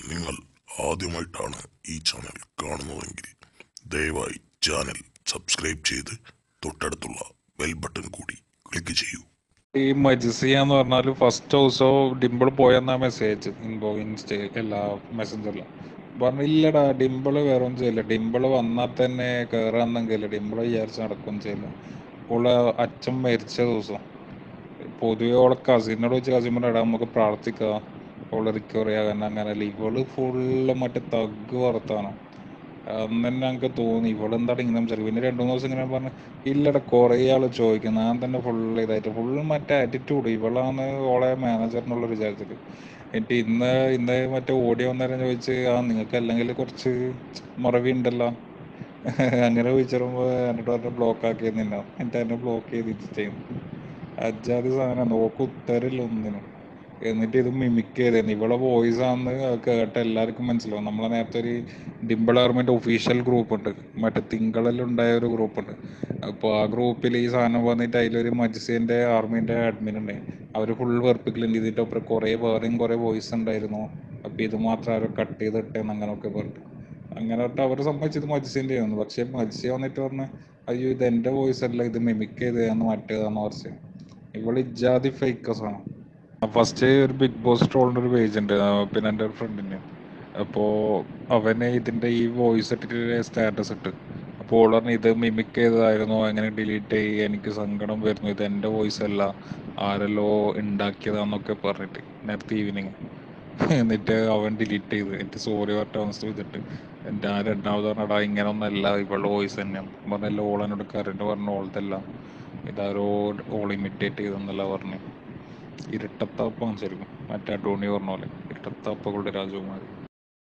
നിങ്ങൾ ആദ്യമായിട്ടാണ് ഈ ചാനൽ കാണുന്നതെങ്കിൽ ദയവായി ചാനൽ സബ്സ്ക്രൈബ് ചെയ്ത് തൊട്ടടുത്തുള്ള ബെൽ ബട്ടൺ കൂടി ക്ലിക്ക് ചെയ്യൂ ഈ മജിസിയ എന്ന് പറഞ്ഞാൽ ഫസ്റ്റ് ദിവസം ഡിംപിൾ പോയെന്നാ മെസ്സേജ് ഇൻബോ ഇൻസ്റ്റ എല്ലാ മെസ്സഞ്ചറിലും പറഞ്ഞു ഇല്ലടാ ഡിംപിൾ വേറെ ഒന്നും ചെയ്യില്ല ഡിംപിൾ വന്നാൽ തന്നെ കയറാന്നെങ്കിൽ ഡിംപിൾ വിചാരിച്ച് നടക്കും ചെയ്യില്ല ഓളെ അച്ഛൻ മരിച്ച ദിവസം പൊതുവെ ഓളെ കസിനോട് വെച്ച് കസിൻ പറഞ്ഞാ നമുക്ക് പ്രാർത്ഥിക്കാം ഓളെ റിക്കവറി ആകാൻ അങ്ങനെ ഇവള് ഫുള്ള് മറ്റേ തഗ് വറുത്താണ് അന്ന് തന്നെ ഞങ്ങൾക്ക് തോന്നി ഇവളെന്താണ് ഇങ്ങനെ സംസാരിക്കും പിന്നെ രണ്ടു മൂന്ന് ദിവസം ഇങ്ങനെ പറഞ്ഞു ഇല്ലടാ കുറേ ആള് ചോദിക്കും ഞാൻ തന്നെ ഫുള്ള് ഇതായിട്ട് ഫുള്ള് മറ്റേ ആറ്റിറ്റ്യൂഡ് ഇവളാണ് ഓളെ മാനേജർ എന്നുള്ള വിചാരത്തില് എന്നിട്ട് ഇന്ന് ഇന്ന് മറ്റേ ഓടി വന്നേരം ചോദിച്ച് ആ നിങ്ങൾക്ക് അല്ലെങ്കിൽ കുറച്ച് മറവിയുണ്ടല്ലോ അങ്ങനെ ചോദിച്ചപ്പോ എന്നിട്ട് പറഞ്ഞ ബ്ലോക്ക് ആക്കിയെന്നില്ല എന്നിട്ട് എന്നെ ബ്ലോക്ക് ചെയ്തിട്ട് ചെയ്യുന്നു അജാതി സാധനം നോക്ക് ഉത്തരില്ല ഒന്നിനും എന്നിട്ട് ഇത് മിമിക് ചെയ്തേന്ന് ഇവളെ വോയിസ് ആണെന്ന് കേട്ട എല്ലാവർക്കും മനസ്സിലാവും നമ്മളെ നേരത്തെ ഒരു ഡിംപിൾ ആർമിന്റെ ഒഫീഷ്യൽ ഗ്രൂപ്പ് ഉണ്ട് മറ്റേ തിങ്കളിൽ ഉണ്ടായ ഒരു ഗ്രൂപ്പ് ഉണ്ട് അപ്പോൾ ആ ഗ്രൂപ്പിൽ ഈ സാധനം വന്നിട്ട് അതിലൊരു മജിസിന്റെ ആർമിന്റെ അഡ്മിൻ ഉണ്ട് അവർ ഫുൾ വെറുപ്പിക്കലുണ്ട് ഇതിന്റെ ഒപ്പം കുറേ വേറെയും കുറേ വോയിസ് ഉണ്ടായിരുന്നു അപ്പൊ ഇത് മാത്രം ആരോ കട്ട് ചെയ്തിട്ടേന്ന് അങ്ങനെയൊക്കെ പറഞ്ഞു അങ്ങനെ തൊട്ട് അവർ സമ്മതിച്ചത് മജിസിന്റെ ആയിരുന്നു പക്ഷെ മജിസി വന്നിട്ട് പറഞ്ഞ അയ്യോ ഇത് എന്റെ വോയിസ് അല്ല ഇത് മിമിക് ചെയ്തതാന്ന് മറ്റേതാന്ന് പറഞ്ഞു ഇവള് ഇജാതി ഫേക്കസ് ആണ് ഫസ്റ്റ് ഒരു ബിഗ് ബോസ് ട്രോളിന്റെ ഒരു പേജ് ഉണ്ട് ആ, പിന്നെ എൻ്റെ ഒരു ഫ്രണ്ടിന് അപ്പോ അവന് ഇതിന്റെ ഈ വോയിസ് ഇട്ടിട്ട് സ്റ്റാറ്റസ് ഇട്ട് അപ്പോൾ ഓൾ പറഞ്ഞു ഇത് മിമിക് ചെയ്തതായിരുന്നു അങ്ങനെ ഡിലീറ്റ് ചെയ്യി എനിക്ക് സങ്കടം വരുന്നു ഇത് എൻ്റെ വോയിസ് അല്ല ആരല്ലോ ഉണ്ടാക്കിയതാന്നൊക്കെ പറഞ്ഞിട്ട് നേരത്തെ ഈവനിങ് എന്നിട്ട് അവൻ ഡിലീറ്റ് ചെയ്ത് എന്നിട്ട് സോറി പറഞ്ഞിട്ട് അവൻ ചെയ്തിട്ട് എൻ്റെ ആ രണ്ടാമത് പറഞ്ഞടാ ഇങ്ങനെ ഒന്നല്ല ഇവളുടെ വോയിസ് തന്നെയാണ് പറഞ്ഞല്ല ഓൾ എന്നോട് കരണ്ട് പറഞ്ഞു ഓളതല്ല ഇതാരോ ഓൾ ഇമിറ്റേറ്റ് ചെയ്തെന്നല്ല പറഞ്ഞു ഇരട്ടത്താപ്പാണ് ശരിക്കും മറ്റേ അഡോണി പറഞ്ഞ പോലെ ഇരട്ടത്താപ്പകളുടെ രാജകുമാരി